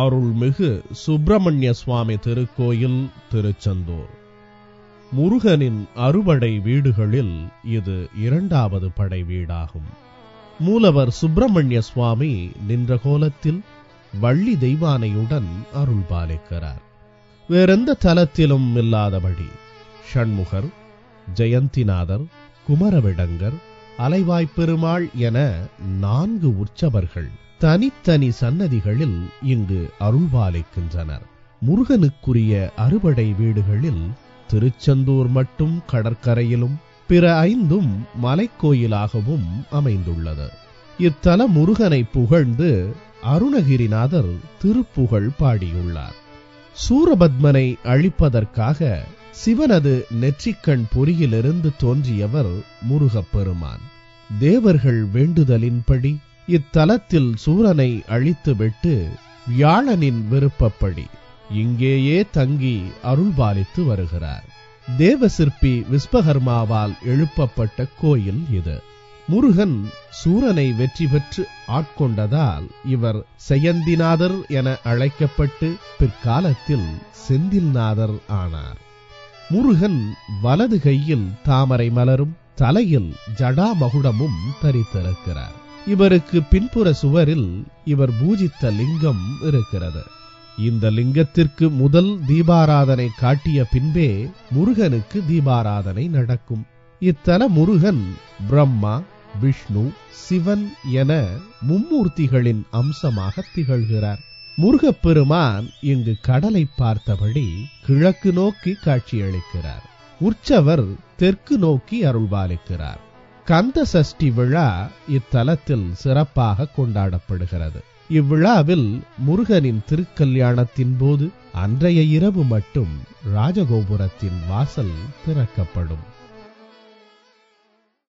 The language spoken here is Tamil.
அருள்மிகு சுப்பிரமணிய சுவாமி திருக்கோயில் திருச்செந்தூர் முருகனின் அறுபடை வீடுகளில் இது இரண்டாவது படை வீடாகும் மூலவர் சுப்பிரமணிய சுவாமி நின்ற கோலத்தில் வள்ளி தெய்வானையுடன் அருள் பாலிக்கிறார் வேறெந்த தலத்திலும் இல்லாதபடி ஷண்முகர் ஜெயந்திநாதர் குமரவிடங்கர் அலைவாய்ப்பெருமாள் என நான்கு உற்சவர்கள் தனித்தனி சன்னதிகளில் இங்கு அருள்பாலிக்கின்றனர் முருகனுக்குரிய அறுபடை வீடுகளில் திருச்செந்தூர் மட்டும் கடற்கரையிலும் பிற ஐந்தும் மலைக்கோயிலாகவும் அமைந்துள்ளது இத்தல முருகனை புகழ்ந்து அருணகிரிநாதர் திருப்புகழ் பாடியுள்ளார் சூரபத்மனை அழிப்பதற்காக சிவனது நெற்றிக்கண் பொறியிலிருந்து தோன்றியவர் முருகப்பெருமான் தேவர்கள் வேண்டுதலின்படி இத்தலத்தில் சூரனை அழித்துவிட்டு வியாழனின் விருப்பப்படி இங்கேயே தங்கி அருள்பாலித்து வருகிறார் தேவசிற்பி விஸ்வகர்மாவால் எழுப்பப்பட்ட கோயில் இது முருகன் சூரனை வெற்றி பெற்று ஆட்கொண்டதால் இவர் செயந்திநாதர் என அழைக்கப்பட்டு பிற்காலத்தில் செந்தில்நாதர் ஆனார் முருகன் வலது கையில் தாமரை மலரும் தலையில் ஜடாமகுடமும் தரித்திருக்கிறார் இவருக்கு பின்புற சுவரில் இவர் பூஜித்த லிங்கம் இருக்கிறது இந்த லிங்கத்திற்கு முதல் தீபாராதனை காட்டிய பின்பே முருகனுக்கு தீபாராதனை நடக்கும் இத்தல முருகன் பிரம்மா விஷ்ணு சிவன் என மும்மூர்த்திகளின் அம்சமாக திகழ்கிறார் முருகப்பெருமான் இங்கு கடலை பார்த்தபடி கிழக்கு நோக்கி காட்சியளிக்கிறார் உற்சவர் தெற்கு நோக்கி அருள்பாலிக்கிறார் கந்த சஷ்டி விழா இத்தலத்தில் சிறப்பாக கொண்டாடப்படுகிறது இவ்விழாவில் முருகனின் திருக்கல்யாணத்தின் போது அன்றைய இரவு மட்டும் ராஜகோபுரத்தின் வாசல் திறக்கப்படும்